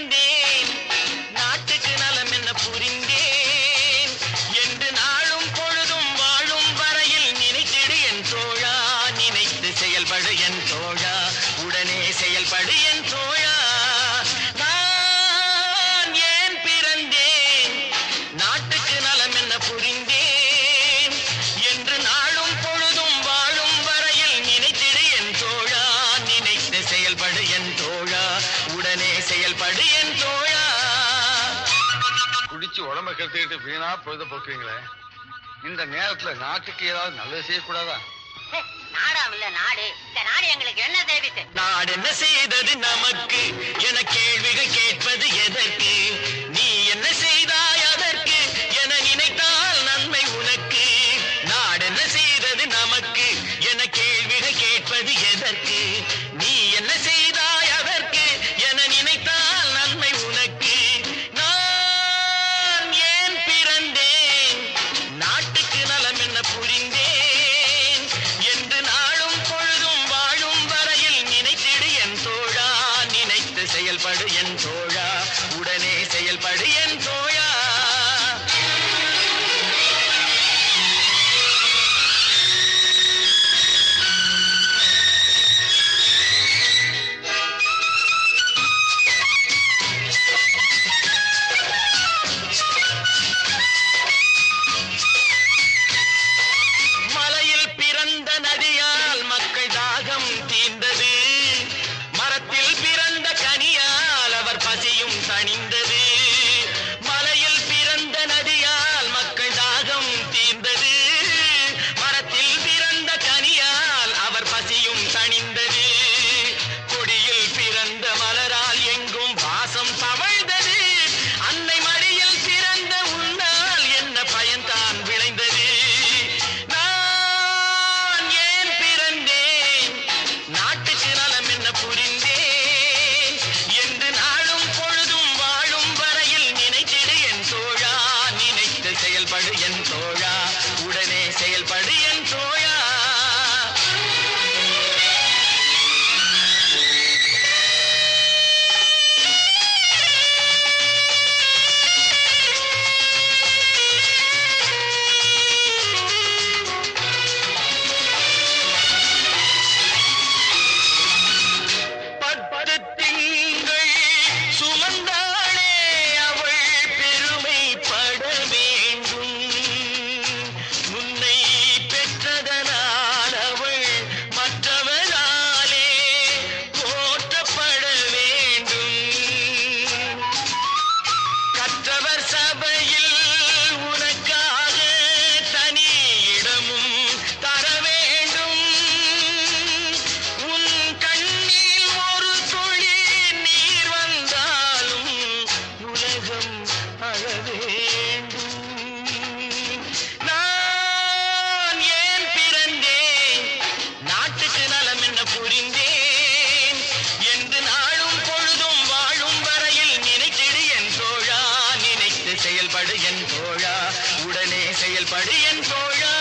பிறந்தேன் நாட்டுக்கு நலம் என்ன புரிந்தேன் என்று நாளும் பொழுதும் வாழும் வரையில் நினைத்திடு என் தோழா நினைத்து செயல்படு என் தோழா உடனே செயல்படு என் தோழா நான் ஏன் பிறந்தேன் நாட்டுக்கு நலம் என்ன புரிந்தேன் என்று நாளும் பொழுதும் வாழும் வரையில் நினைத்திடு என் தோழா நினைத்து செயல்படு என் தோழா உடனே செயல்படு என் தோழா குடிச்சு உடம்ப கெடுத்துக்கிட்டு வீணா பொழுத போக்குறீங்களே இந்த நேரத்துல நாட்டுக்கு ஏதாவது நல்லது செய்யக்கூடாதா நாடாம் இல்ல நாடு இந்த நாடு எங்களுக்கு என்ன தேவித்து நாடு என்ன செய்தது நமக்கு என கேள்விகள் கேட்பது எதற்கு நீ என்ன செய்தாய் அதற்கு என நினைத்தால் நன்மை உனக்கு நாடு என்ன செய்தது நமக்கு என கேள்விகள் கேட்பது எதற்கு நீ என்ன செய்தாய் அதற்கு என நினைத்தால் நன்மை உனக்கு நான் ஏன் பிறந்தேன் நாட்டுக்கு நலம் என்ன புரிந்தேன் என்று நாளும் பொழுதும் வாழும் வரையில் நினைத்திடு என் தோழா நினைத்து செயல்படு என் தோழா உடனே செயல்படு என் தோழா மலையில் பிறந்த நதியால் மக்கள் தாகம் தீர்ந்தது மரத்தில் பிறந்த கனியால் அவர் பசியும் தணிந்தது மலையில் பிறந்த நதியால் மக்கள் தாகம் தீர்ந்தது மரத்தில் பிறந்த கனியால் அவர் பசியும் தணிந்தது கொடியில் பிறந்த மலரால் எங்கும் வாசம் தவழ்ந்தது அன்னை மடியில் பிறந்த உன்னால் என்ன பயன்தான் விளைந்தது நான் ஏன் பிறந்தேன் நாட்டுக்கு நலம் என்ன புரிந்தேன் என்று நாளும் பொழுதும் வாழும் வரையில் நினைத்திடு என் தோழா நினைத்து செயல்படு என் தோழா உடனே செயல்படு என் தோழா பத்து திங்கள் சுமந்தாளே அவள் பெருமைப்பட வேண்டும் உன்னை பெற்றதனால் அவள் மற்றவராலே போற்றப்பட வேண்டும் கற்றவர் சபையில் உனக்காக தனி இடமும் தர வேண்டும் உன் கண்ணில் ஒரு துளி நீர் வந்தாலும் உலகம் அழ வேண்டும் நான் ஏன் பிறந்தேன் நாட்டுக்கு நலம் என்ன புரிந்தேன் என்று நாளும் பொழுதும் வாழும் வரையில் நினைத்திடு என் தோழா நினைத்து செயல்படு என் தோழா உடனே செயல்படு என் தோழா